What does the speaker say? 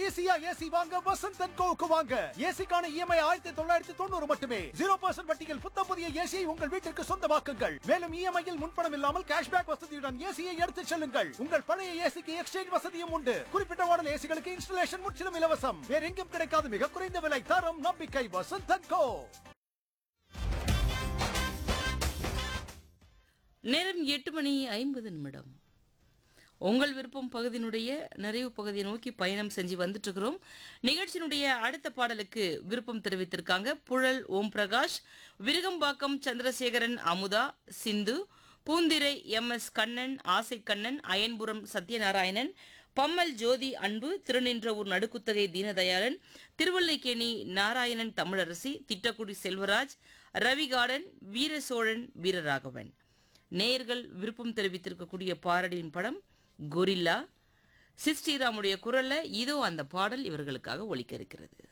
ஈஸியா ஏசி வாங்க வசந்த் அண்ட் கோவுக்கு வாங்க ஏசிக்கான இஎம்ஐ ஆயிரத்தி தொள்ளாயிரத்தி தொண்ணூறு மட்டுமே ஜீரோ பர்சன்ட் வட்டியில் புத்த புதிய ஏசியை உங்கள் வீட்டிற்கு சொந்தமாக்குங்கள் மேலும் இஎம்ஐயில் முன்பணம் இல்லாமல் கேஷ்பேக் வசதியுடன் ஏசியை எடுத்துச் செல்லுங்கள் உங்கள் பழைய ஏசிக்கு எக்ஸ்சேஞ்ச் வசதியும் உண்டு குறிப்பிட்ட மாடல் ஏசிகளுக்கு இன்ஸ்டலேஷன் முற்றிலும் இலவசம் வேற எங்கும் கிடைக்காத மிக குறைந்த விலை தரம் நம்பிக்கை வசந்த் அண்ட் கோ நேரம் எட்டு மணி ஐம்பது நிமிடம் உங்கள் விருப்பம் பகுதியினுடைய நிறைவு பகுதியை நோக்கி பயணம் செஞ்சு வந்துட்டு இருக்கிறோம் நிகழ்ச்சியினுடைய அடுத்த பாடலுக்கு விருப்பம் தெரிவித்திருக்காங்க புழல் ஓம் பிரகாஷ் விருகம்பாக்கம் சந்திரசேகரன் அமுதா சிந்து பூந்திரை எம் எஸ் கண்ணன் ஆசை கண்ணன் அயன்புரம் சத்யநாராயணன் பம்மல் ஜோதி அன்பு திருநின்றவூர் நடுக்குத்தகை தீனதயாளன் திருவல்லைக்கேணி நாராயணன் தமிழரசி திட்டக்குடி செல்வராஜ் ரவிகார்டன் வீரசோழன் வீரராகவன் நேயர்கள் விருப்பம் தெரிவித்திருக்கக்கூடிய பாரடியின் படம் கொரில்லா சிஸ்ரீராமுடைய குரல்ல இதோ அந்த பாடல் இவர்களுக்காக ஒலிக்க இருக்கிறது